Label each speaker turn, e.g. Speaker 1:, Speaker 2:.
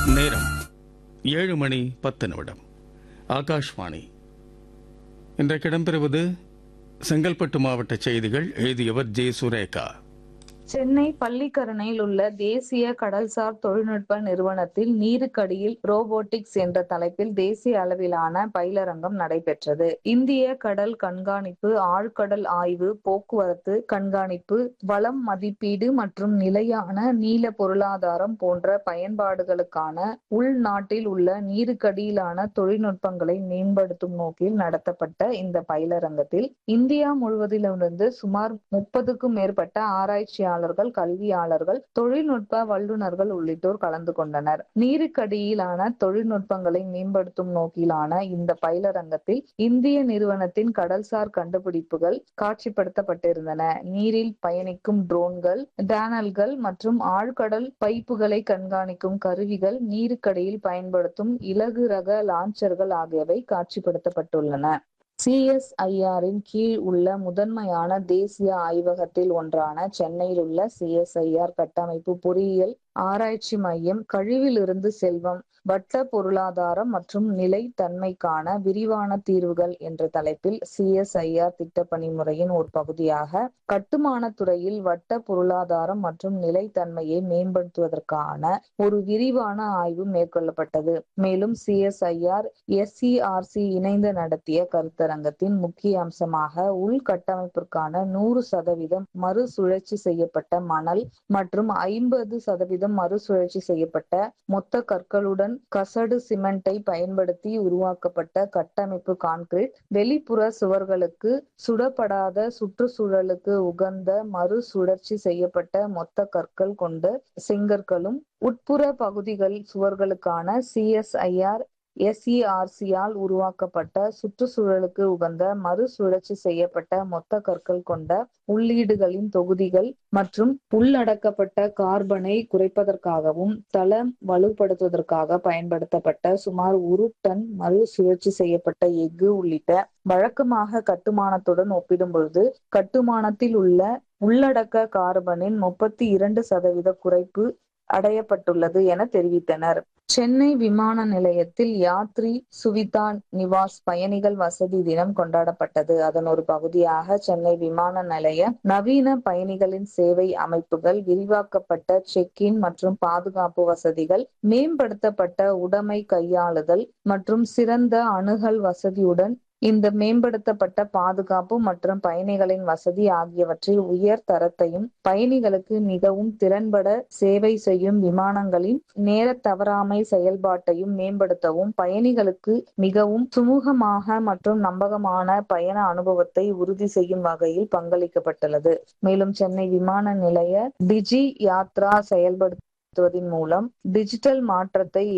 Speaker 1: நேரம் ஏழு மணி பத்து நிமிடம் ஆகாஷ்வாணி இன்றைக்கு இடம்பெறுவது செங்கல்பட்டு மாவட்ட செய்திகள் எழுதியவர் ஜே சுரேகா
Speaker 2: சென்னை பள்ளிக்கரணையில் உள்ள தேசிய கடல்சார் தொழில்நுட்ப நிறுவனத்தில் நீருக்கடியில் ரோபோட்டிக்ஸ் என்ற தலைப்பில் தேசிய அளவிலான பயிலரங்கம் நடைபெற்றது இந்திய கடல் கண்காணிப்பு ஆழ்கடல் ஆய்வு போக்குவரத்து கண்காணிப்பு வளம் மதிப்பீடு மற்றும் நிலையான நீல பொருளாதாரம் போன்ற பயன்பாடுகளுக்கான உள்நாட்டில் உள்ள நீருக்கடியிலான தொழில்நுட்பங்களை மேம்படுத்தும் நோக்கில் நடத்தப்பட்ட இந்த பயிலரங்கத்தில் இந்தியா முழுவதிலிருந்து சுமார் முப்பதுக்கும் மேற்பட்ட ஆராய்ச்சியாளர்கள் கல்வியாளர்கள் தொழில்நுட்ப வல்லுநர்கள் உள்ளிட்டோர் கலந்து கொண்டனர் நீருக்கடியிலான தொழில்நுட்பங்களை மேம்படுத்தும் நோக்கிலான இந்த பயிலரங்கத்தில் இந்திய நிறுவனத்தின் கடல்சார் கண்டுபிடிப்புகள் காட்சிப்படுத்தப்பட்டிருந்தன நீரில் பயணிக்கும் ட்ரோன்கள் டேனல்கள் மற்றும் ஆழ்கடல் பைப்புகளை கண்காணிக்கும் கருவிகள் நீருக்கடியில் பயன்படுத்தும் இலகு ரக லான்ச்சர்கள் ஆகியவை காட்சிப்படுத்தப்பட்டுள்ளன சிஎஸ்ஐஆரின் கீழ் உள்ள முதன்மையான தேசிய ஆய்வகத்தில் ஒன்றான சென்னையில் உள்ள சிஎஸ்ஐஆர் கட்டமைப்பு பொறியியல் ஆராய்ச்சி மையம் கழிவிலிருந்து செல்வம் வட்ட பொருளாதாரம் மற்றும் நிலைத்தன்மைக்கான விரிவான தீர்வுகள் என்ற தலைப்பில் சிஎஸ்ஐஆர் திட்டப்பணி முறையின் ஒரு பகுதியாக கட்டுமான துறையில் வட்ட பொருளாதாரம் மற்றும் நிலைத்தன்மையை மேம்படுத்துவதற்கான ஒரு விரிவான ஆய்வு மேற்கொள்ளப்பட்டது மேலும் சிஎஸ்ஐஆர் எஸ்சிஆர்சி இணைந்து நடத்திய கருத்தரங்கத்தின் முக்கிய அம்சமாக உள்கட்டமைப்பிற்கான நூறு சதவீதம் மறுசுழற்சி செய்யப்பட்ட மணல் மற்றும் ஐம்பது சதவீதம் மறுசுழற்சி செய்யப்பட்ட மொத்த கற்களுடன் கசடு சிமெண்டை பயன்படுத்தி உருவாக்கப்பட்ட கட்டமைப்பு கான்கிரீட் வெளிப்புற சுவர்களுக்கு சுடப்படாத சுற்றுச்சூழலுக்கு உகந்த மறுசுழற்சி செய்யப்பட்ட மொத்த கற்கள் கொண்ட செங்கற்களும் உட்புற பகுதிகள் சுவர்களுக்கான சிஎஸ்ஐஆர் எஸ்இஆர்சியால் உருவாக்கப்பட்ட சுற்றுச்சூழலுக்கு உகந்த மறுசுழற்சி செய்யப்பட்ட மொத்த கற்கள் கொண்ட உள்ளீடுகளின் தொகுதிகள் மற்றும் உள்ளடக்கப்பட்ட கார்பனை குறைப்பதற்காகவும் தளம் வலுப்படுத்துவதற்காக பயன்படுத்தப்பட்ட சுமார் ஒரு டன் மறுசுழற்சி செய்யப்பட்ட எஃகு உள்ளிட்ட வழக்கமாக கட்டுமானத்துடன் ஒப்பிடும் பொழுது கட்டுமானத்தில் உள்ள உள்ளடக்க கார்பனின் முப்பத்தி இரண்டு சதவீத குறைப்பு அடையப்பட்டுள்ளது என தெரிவித்தனர் சென்னை விமான நிலையத்தில் யாத்ரி சுவிதா நிவாஸ் பயணிகள் வசதி தினம் கொண்டாடப்பட்டது அதன் ஒரு பகுதியாக சென்னை விமான நிலைய நவீன பயணிகளின் சேவை அமைப்புகள் விரிவாக்கப்பட்ட செக் இன் மற்றும் பாதுகாப்பு வசதிகள் மேம்படுத்தப்பட்ட உடைமை கையாளுதல் மற்றும் சிறந்த அணுகல் வசதியுடன் இந்த மேம்படுத்தப்பட்ட பாதுகாப்பு மற்றும் பயணிகளின் வசதி ஆகியவற்றில் உயர் தரத்தையும் பயணிகளுக்கு மிகவும் திறன்பட சேவை செய்யும் விமானங்களின் நேர தவறாமை செயல்பாட்டையும் மேம்படுத்தவும் பயணிகளுக்கு மிகவும் சுமூகமாக மற்றும் நம்பகமான பயண அனுபவத்தை உறுதி செய்யும் வகையில் பங்களிக்கப்பட்டுள்ளது மேலும் சென்னை விமான நிலைய டிஜி யாத்ரா செயல்படுத்துவதன் மூலம் டிஜிட்டல் மாற்றத்தை